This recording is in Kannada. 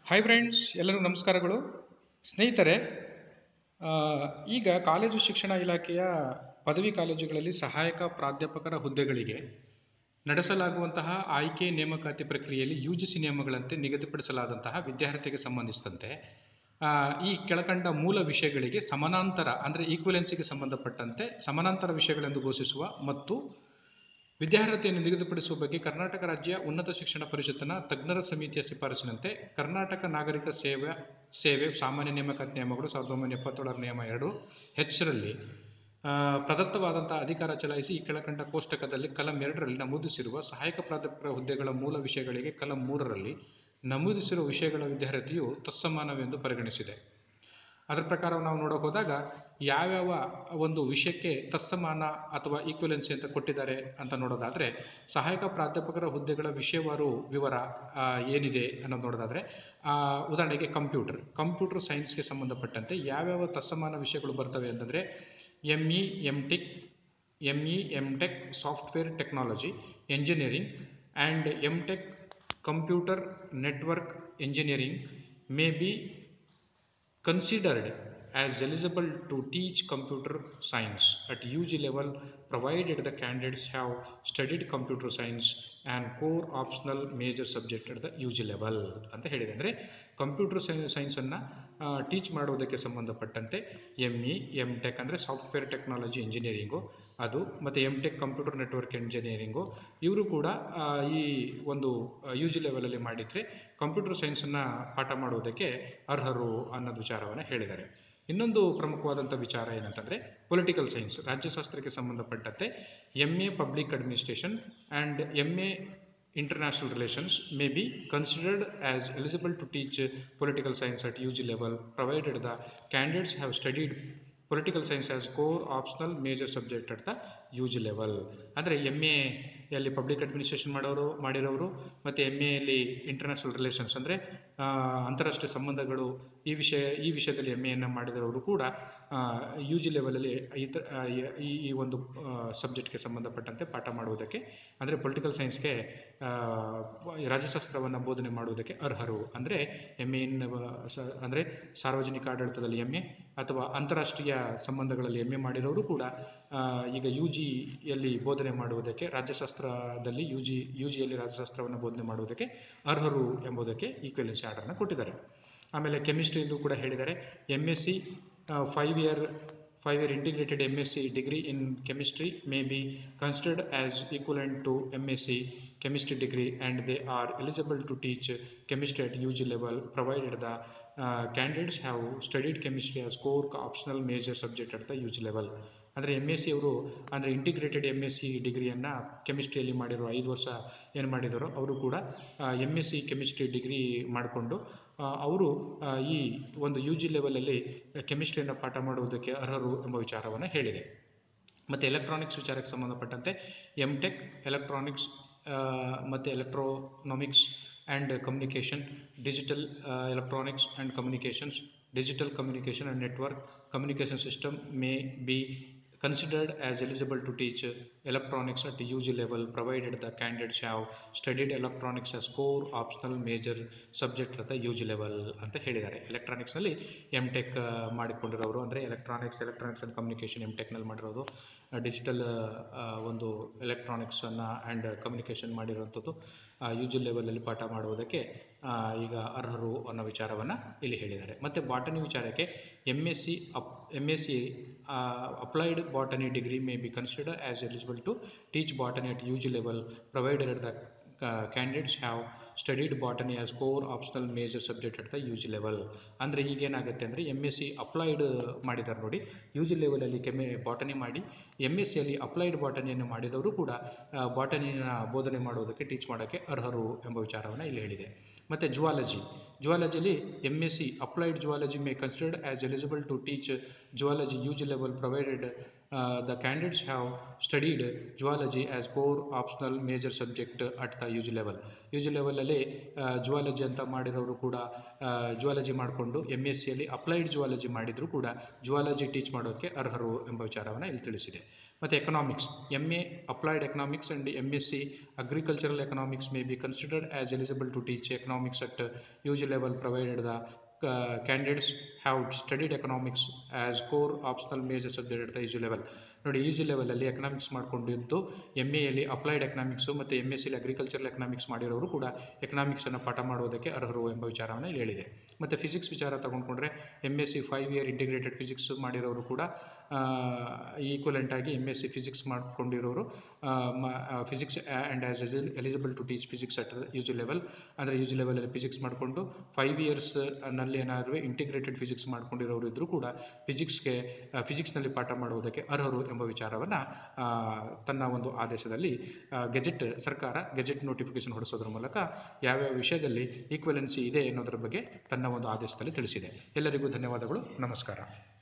ಹಾಯ್ ಫ್ರೆಂಡ್ಸ್ ಎಲ್ಲರಿಗೂ ನಮಸ್ಕಾರಗಳು ಸ್ನೇಹಿತರೆ ಆ, ಈಗ ಕಾಲೇಜು ಶಿಕ್ಷಣ ಇಲಾಖೆಯ ಪದವಿ ಕಾಲೇಜುಗಳಲ್ಲಿ ಸಹಾಯಕ ಪ್ರಾಧ್ಯಾಪಕರ ಹುದ್ದೆಗಳಿಗೆ ನಡೆಸಲಾಗುವಂತಹ ಆಯ್ಕೆ ನೇಮಕಾತಿ ಪ್ರಕ್ರಿಯೆಯಲ್ಲಿ ಯು ಜಿ ಸಿ ನಿಯಮಗಳಂತೆ ನಿಗದಿಪಡಿಸಲಾದಂತಹ ವಿದ್ಯಾರ್ಥಿಗೆ ಸಂಬಂಧಿಸಿದಂತೆ ಆ, ಈ ಕೆಳಕಂಡ ಮೂಲ ವಿಷಯಗಳಿಗೆ ಸಮಾನಾಂತರ ಅಂದರೆ ಈಕ್ವಲೆನ್ಸಿಗೆ ಸಂಬಂಧಪಟ್ಟಂತೆ ಸಮಾನಾಂತರ ವಿಷಯಗಳೆಂದು ಘೋಷಿಸುವ ಮತ್ತು ವಿದ್ಯಾರ್ಹತೆಯನ್ನು ನಿಗದಿಪಡಿಸುವ ಬಗ್ಗೆ ಕರ್ನಾಟಕ ರಾಜ್ಯ ಉನ್ನತ ಶಿಕ್ಷಣ ಪರಿಷತ್ತಿನ ತಜ್ಞರ ಸಮಿತಿಯ ಶಿಫಾರಸಿನಂತೆ ಕರ್ನಾಟಕ ನಾಗರಿಕ ಸೇವೆ ಸೇವೆ ಸಾಮಾನ್ಯ ನೇಮಕಾತಿ ನಿಯಮಗಳು ಸಾವಿರದ ಒಂಬೈನೂರ ಎಪ್ಪತ್ತೇಳರ ನಿಯಮ ಎರಡು ಹೆಚ್ಚರಲ್ಲಿ ಪ್ರದತ್ತವಾದಂತಹ ಅಧಿಕಾರ ಚಲಾಯಿಸಿ ಈ ಕೆಳಕಂಡ ಕೋಷ್ಟಕದಲ್ಲಿ ಕಲಂ ಎರಡರಲ್ಲಿ ನಮೂದಿಸಿರುವ ಸಹಾಯಕ ಪ್ರಾಧ್ಯಾಪಕರ ಹುದ್ದೆಗಳ ಮೂಲ ವಿಷಯಗಳಿಗೆ ಕಲಂ ಮೂರರಲ್ಲಿ ನಮೂದಿಸಿರುವ ವಿಷಯಗಳ ವಿದ್ಯಾರ್ಹತೆಯು ತತ್ಸಮಾನವೆಂದು ಪರಿಗಣಿಸಿದೆ ಅದರ ಪ್ರಕಾರ ನಾವು ನೋಡೋಕೆ ಹೋದಾಗ ಯಾವ್ಯಾವ ಒಂದು ವಿಷಯಕ್ಕೆ ತತ್ಸಮಾನ ಅಥವಾ ಈಕ್ವಲೆನ್ಸಿ ಅಂತ ಕೊಟ್ಟಿದ್ದಾರೆ ಅಂತ ನೋಡೋದಾದರೆ ಸಹಾಯಕ ಪ್ರಾಧ್ಯಾಪಕರ ಹುದ್ದೆಗಳ ವಿಷಯವಾರು ವಿವರ ಆ, ಏನಿದೆ ಅನ್ನೋದು ನೋಡೋದಾದರೆ ಆ, ಉದಾಹರಣೆಗೆ ಕಂಪ್ಯೂಟರ್ ಕಂಪ್ಯೂಟರ್ ಸೈನ್ಸ್ಗೆ ಸಂಬಂಧಪಟ್ಟಂತೆ ಯಾವ್ಯಾವ ತತ್ಸಮಾನ ವಿಷಯಗಳು ಬರ್ತವೆ ಅಂತಂದರೆ M E M tech M E M tech software technology engineering and M tech computer network engineering may be considered as eligible to teach computer science at UG level provided the candidates have studied computer science and core optional major subject at the UG level ಅಂತ ಹೇಳಿದೆ ಅಂದರೆ ಕಂಪ್ಯೂಟರ್ ಸೈನ್ಸನ್ನು ಟೀಚ್ ಮಾಡುವುದಕ್ಕೆ ಸಂಬಂಧಪಟ್ಟಂತೆ ಎಮ್ ಇ ಎಮ್ ಟೆಕ್ ಅಂದರೆ ಸಾಫ್ಟ್ವೇರ್ ಟೆಕ್ನಾಲಜಿ ಇಂಜಿನಿಯರಿಂಗು ಅದು ಮತ್ತು M tech computer network engineering ಇವರು ಕೂಡ ಆ, ಈ ಒಂದು ಯು ಜಿ ಲೆವೆಲಲ್ಲಿ ಮಾಡಿದರೆ ಕಂಪ್ಯೂಟರ್ ಸೈನ್ಸನ್ನು ಪಾಠ ಮಾಡುವುದಕ್ಕೆ ಅರ್ಹರು ಅನ್ನೋದು ವಿಚಾರವನ್ನು ಹೇಳಿದ್ದಾರೆ ಇನ್ನೊಂದು ಪ್ರಮುಖವಾದಂಥ ವಿಚಾರ ಏನಂತಂದರೆ ಪೊಲಿಟಿಕಲ್ ಸೈನ್ಸ್ ರಾಜ್ಯಶಾಸ್ತ್ರಕ್ಕೆ ಸಂಬಂಧಪಟ್ಟಂತೆ M A public administration and M A international relations may be considered as eligible to teach political science at U G level provided the candidates have studied political science as core optional major subject at the U G level ಅಂದರೆ ಎಮ್ ಎಲ್ಲಿ ಪಬ್ಲಿಕ್ ಅಡ್ಮಿನಿಸ್ಟ್ರೇಷನ್ ಮಾಡೋರು ಮಾಡಿರೋರು ಮತ್ತು ಎಮ್ ಎಲ್ಲಿ ಇಂಟರ್ನ್ಯಾಷನಲ್ ರಿಲೇಷನ್ಸ್ ಅಂದರೆ ಅಂತಾರಾಷ್ಟ್ರೀಯ ಸಂಬಂಧಗಳು ಈ ವಿಷಯ ಈ ವಿಷಯದಲ್ಲಿ ಎಮ್ ಎಯನ್ನು ಮಾಡಿದವರು ಕೂಡ ಯು ಜಿ ಲೆವೆಲಲ್ಲಿ ಇತರ ಆ, ಈ ಈ ಒಂದು ಸಬ್ಜೆಕ್ಟ್ಗೆ ಸಂಬಂಧಪಟ್ಟಂತೆ ಪಾಠ ಮಾಡುವುದಕ್ಕೆ ಅಂದರೆ ಪೊಲಿಟಿಕಲ್ ಸೈನ್ಸ್ಗೆ ರಾಜ್ಯಶಾಸ್ತ್ರವನ್ನು ಬೋಧನೆ ಮಾಡುವುದಕ್ಕೆ ಅರ್ಹರು ಅಂದರೆ ಎಮ್ ಎ ಇನ್ ಅಂದರೆ ಸಾರ್ವಜನಿಕ ಆಡಳಿತದಲ್ಲಿ ಎಮ್ ಎ ಅಥವಾ ಅಂತಾರಾಷ್ಟ್ರೀಯ ಸಂಬಂಧಗಳಲ್ಲಿ ಎಮ್ ಎ ಮಾಡಿರೋರು ಕೂಡ ಆ, ಈಗ ಯು ಜಿಯಲ್ಲಿ ಬೋಧನೆ ಮಾಡುವುದಕ್ಕೆ ರಾಜ್ಯಶಾಸ್ತ್ರದಲ್ಲಿ ಯು ಜಿ ಯು ಜಿಯಲ್ಲಿ ರಾಜ್ಯಶಾಸ್ತ್ರವನ್ನು ಬೋಧನೆ ಮಾಡುವುದಕ್ಕೆ ಅರ್ಹರು ಎಂಬುದಕ್ಕೆ ಈಕ್ವಲೆನ್ಸಿ ಆರ್ಡರ್ನ ಕೊಟ್ಟಿದ್ದಾರೆ ಆಮೇಲೆ ಕೆಮಿಸ್ಟ್ರಿದು ಕೂಡ ಹೇಳಿದ್ದಾರೆ M S C five year five year integrated M S C degree in chemistry may be considered as equivalent to M S C chemistry degree and they are eligible to teach chemistry at UG level provided the uh, candidates have studied chemistry as core optional major subject at the UG level ಅಂದರೆ ಎಮ್ ಎಸ್ ಸಿ ಅವರು ಅಂದರೆ ಇಂಟಿಗ್ರೇಟೆಡ್ ಎಮ್ ಎಸ್ ಸಿ ಡಿಗ್ರಿಯನ್ನು ಕೆಮಿಸ್ಟ್ರಿಯಲ್ಲಿ ಮಾಡಿರೋ ಐದು ವರ್ಷ ಏನು ಮಾಡಿದಾರೋ ಅವರು ಕೂಡ M S C chemistry degree ಮಾಡಿಕೊಂಡು ಅವರು ಈ ಒಂದು ಯು ಜಿ ಲೆವೆಲಲ್ಲಿ ಕೆಮಿಸ್ಟ್ರಿಯನ್ನು ಪಾಠ ಮಾಡುವುದಕ್ಕೆ ಅರ್ಹರು ಎಂಬ ವಿಚಾರವನ್ನು ಹೇಳಿದೆ ಮತ್ತು ಎಲೆಕ್ಟ್ರಾನಿಕ್ಸ್ ವಿಚಾರಕ್ಕೆ ಸಂಬಂಧಪಟ್ಟಂತೆ ಎಮ್ ಟೆಕ್ ಎಲೆಕ್ಟ್ರಾನಿಕ್ಸ್ ಮತ್ತು electronics and communication digital electronics and communications digital communication and network communication system may be considered as eligible to teach electronics at UG level provided the candidates have studied electronics as core optional major subject at the UG level ಅಂತ ಹೇಳಿದ್ದಾರೆ ಎಲೆಕ್ಟ್ರಾನಿಕ್ಸ್ನಲ್ಲಿ ಎಮ್ ಟೆಕ್ ಮಾಡಿಕೊಂಡಿರೋರು ಅಂದರೆ electronics electronics and communication M ಟೆಕ್ನಲ್ಲಿ ಮಾಡಿರೋದು ಡಿಜಿಟಲ್ ಒಂದು ಎಲೆಕ್ಟ್ರಾನಿಕ್ಸನ್ನು ಆ್ಯಂಡ್ ಕಮ್ಯುನಿಕೇಷನ್ ಮಾಡಿರೋಂಥದ್ದು ಯು ಜಿ ಲೆವೆಲಲ್ಲಿ ಪಾಠ ಮಾಡುವುದಕ್ಕೆ ಆ, ಈಗ ಅರ್ಹರು ಅನ್ನೋ ವಿಚಾರವನ್ನು ಇಲ್ಲಿ ಹೇಳಿದ್ದಾರೆ ಮತ್ತು ಬಾಟನಿ ವಿಚಾರಕ್ಕೆ ಎಮ್ ಎಸ್ ಸಿ ಅಪ್ M S C applied botany degree may be consider as eligible to teach botany at U G level provided the candidates have studied botany as core optional major subject at the U G level ಅಂದರೆ ಈಗೇನಾಗುತ್ತೆ ಅಂದರೆ ಎಮ್ ಎಸ್ ಸಿ ಅಪ್ಲೈಡ್ ಮಾಡಿದ್ದಾರೆ ನೋಡಿ ಯು ಜಿ ಲೆವೆಲಲ್ಲಿ ಕೆಮ್ಮೆ ಬಾಟನಿ ಮಾಡಿ ಎಮ್ ಎಸ್ ಸಿಯಲ್ಲಿ ಅಪ್ಲೈಡ್ ಬಾಟನಿಯನ್ನು ಮಾಡಿದವರು ಕೂಡ ಬಾಟನಿನ ಬೋಧನೆ ಮಾಡುವುದಕ್ಕೆ ಟೀಚ್ ಮಾಡೋಕ್ಕೆ ಅರ್ಹರು ಎಂಬ ವಿಚಾರವನ್ನು ಇಲ್ಲಿ ಹೇಳಿದೆ ಮತ್ತು ಜುವಾಲಜಿ ಜುವಾಲಜಿಲಿ M S C applied zoology may considered as eligible to teach zoology U G level provided the candidates have studied zoology as core optional major subject at the U G level U G ಲೆವೆಲಲ್ಲಿ ಜುವಾಲಜಿ ಅಂತ ಮಾಡಿರೋರು ಕೂಡ ಜುವಾಲಜಿ ಮಾಡಿಕೊಂಡು ಎಮ್ ಎಸ್ ಸಿಯಲ್ಲಿ ಅಪ್ಲೈಡ್ ಜುವಾಲಜಿ ಮಾಡಿದರೂ ಕೂಡ ಜುವಾಲಜಿ ಟೀಚ್ ಮಾಡೋಕ್ಕೆ ಅರ್ಹರು ಎಂಬ ವಿಚಾರವನ್ನು ಇಲ್ಲಿ ತಿಳಿಸಿದೆ ಮತ್ತು economics M A applied economics and M S C agricultural economics may be considered as eligible to teach economics at U G level provided the candidates have studied economics as core optional major subject at the U G level ನೋಡಿ ಯು ಜಿ ಲೆವೆಲಲ್ಲಿ ಎಕನಾಮಿಕ್ಸ್ ಮಾಡ್ಕೊಂಡಿದ್ದು ಎಮ್ ಎಯಲ್ಲಿ ಅಪ್ಲೈಡ್ ಎಕನಾಮಿಕ್ಸು ಮತ್ತು ಎಮ್ ಎಸ್ ಸಿಲಿ ಅಗ್ರಿಕಲ್ಚರಲ್ ಎಕನಾಮಿಕ್ಸ್ ಮಾಡಿರೋರು ಕೂಡ ಎಕನಾಮಿಕ್ಸನ್ನು ಪಾಠ ಮಾಡೋದಕ್ಕೆ ಅರ್ಹರು ಎಂಬ ವಿಚಾರವನ್ನು ಇಲ್ಲಿ ಹೇಳಿದೆ ಮತ್ತು ಫಿಸಿಕ್ಸ್ ವಿಚಾರ ತಗೊಂಡ್ಕೊಂಡ್ರೆ M S C five year integrated physics ಮಾಡಿರೋರು ಕೂಡ ಈಕ್ವಲೆಂಟ್ ಆಗಿ ಎಮ್ ಎಸ್ ಸಿ ಫಿಸಿಕ್ಸ್ ಮಾಡ್ಕೊಂಡಿರೋರು physics and as eligible to teach physics at U G level ಅಂದರೆ ಯು ಜಿ ಲೆವೆಲಲ್ಲಿ ಫಿಸಿಕ್ಸ್ ಮಾಡಿಕೊಂಡು ಫೈವ್ ಇಯರ್ಸ್ನಲ್ಲಿ ಏನಾದರೂ ಇಂಟಿಗ್ರೇಟೆಡ್ ಫಿಸಿಕ್ಸ್ ಮಾಡ್ಕೊಂಡಿರೋರು ಇದ್ದರೂ ಕೂಡ ಫಿಸಿಕ್ಸ್ಗೆ ಫಿಸಿಕ್ಸ್ನಲ್ಲಿ ಪಾಠ ಮಾಡುವುದಕ್ಕೆ ಅರ್ಹರು ಎಂಬ ವಿಚಾರವನ್ನು ತನ್ನ ಒಂದು ಆದೇಶದಲ್ಲಿ ಗೆಜೆಟ್ ಸರ್ಕಾರ ಗೆಜೆಟ್ ನೋಟಿಫಿಕೇಶನ್ ಹೊರಡಿಸೋದ್ರ ಮೂಲಕ ಯಾವ್ಯಾವ ವಿಷಯದಲ್ಲಿ ಈಕ್ವಲೆನ್ಸಿ ಇದೆ ಅನ್ನೋದ್ರ ಬಗ್ಗೆ ತನ್ನ ಒಂದು ಆದೇಶದಲ್ಲಿ ತಿಳಿಸಿದೆ ಎಲ್ಲರಿಗೂ ಧನ್ಯವಾದಗಳು ನಮಸ್ಕಾರ